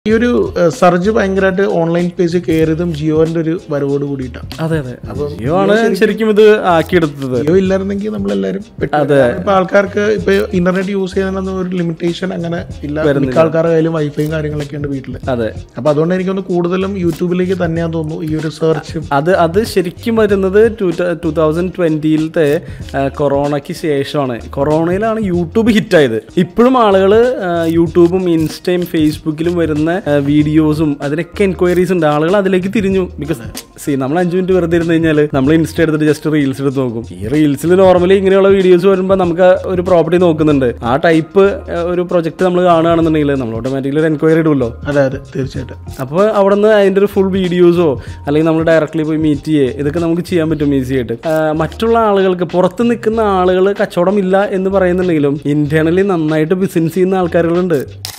ഈ ഒരു സർജ് ഭയങ്കരമായിട്ട് ഓൺലൈൻ പേജ് കയറിയതും ജിയോന്റെ ഒരു വരവോട് കൂടിയിട്ടാണ് അതെ അതെ ജിയോ ആണ് ശരിക്കും ഇത് ആക്കിയെടുത്തത് ജിയോ ഇല്ലായിരുന്നെങ്കിൽ നമ്മളെല്ലാരും പെട്ടു. ഇപ്പൊ ആൾക്കാർക്ക് ഇപ്പൊ ഇന്റർനെറ്റ് യൂസ് ചെയ്യാനൊന്നും ഒരു ലിമിറ്റേഷൻ അങ്ങനെ ഇല്ല മിക്ക ആൾക്കാരുടെ കയ്യിലും വൈഫൈയും കാര്യങ്ങളൊക്കെ ഉണ്ട് വീട്ടില് അതെ അപ്പൊ അതുകൊണ്ട് എനിക്കൊന്ന് കൂടുതലും യൂട്യൂബിലേക്ക് തന്നെയാന്ന് തോന്നുന്നു ഈ ഒരു സെർച്ചും അത് അത് ശരിക്കും വരുന്നത് ടൂ തൗസൻഡ് ട്വന്റിയിലത്തെ കൊറോണയ്ക്ക് ശേഷമാണ് കൊറോണയിലാണ് യൂട്യൂബ് ഹിറ്റായത് ഇപ്പോഴും ആളുകൾ യൂട്യൂബും ഇൻസ്റ്റയും ഫേസ്ബുക്കിലും വരുന്ന വീഡിയോസും അതിനൊക്കെ എൻക്വയറീസ് ഉണ്ട് ആളുകൾ അതിലേക്ക് തിരിഞ്ഞു ബിക്കോസ് സി നമ്മൾ അഞ്ച് മിനിറ്റ് വെറുതെ ഇരുന്ന് കഴിഞ്ഞാൽ നമ്മൾ ഇൻസ്റ്റ എടുത്തിട്ട് ജസ്റ്റ് റീൽസ് എടുത്ത് നോക്കും ഈ റീൽസിൽ നോർമലി ഇങ്ങനെയുള്ള വീഡിയോസ് വരുമ്പോൾ നമുക്ക് ഒരു പ്രോപ്പർട്ടി നോക്കുന്നുണ്ട് ആ ടൈപ്പ് ഒരു പ്രൊജക്ട് നമ്മൾ കാണുകയാണെന്നുണ്ടെങ്കിൽ നമ്മൾ ഓട്ടോമാറ്റിക്കലി ഒരു എൻക്വയറി ഇടുമല്ലോ അതെ അതെ തീർച്ചയായിട്ടും അപ്പോൾ അവിടെ നിന്ന് അതിൻ്റെ ഒരു ഫുൾ വീഡിയോസോ അല്ലെങ്കിൽ നമ്മൾ ഡയറക്റ്റ്ലി പോയി മീറ്റ് ചെയ്യേ ഇതൊക്കെ നമുക്ക് ചെയ്യാൻ പറ്റും ഈസി ആയിട്ട് ആ, മറ്റുള്ള ആളുകൾക്ക് പുറത്ത് നിൽക്കുന്ന ആളുകൾ കച്ചവടം ഇല്ല എന്ന് പറയുന്നുണ്ടെങ്കിലും ഇന്റേണലി നന്നായിട്ട് ബിസിനസ് ചെയ്യുന്ന ആൾക്കാരുകളുണ്ട്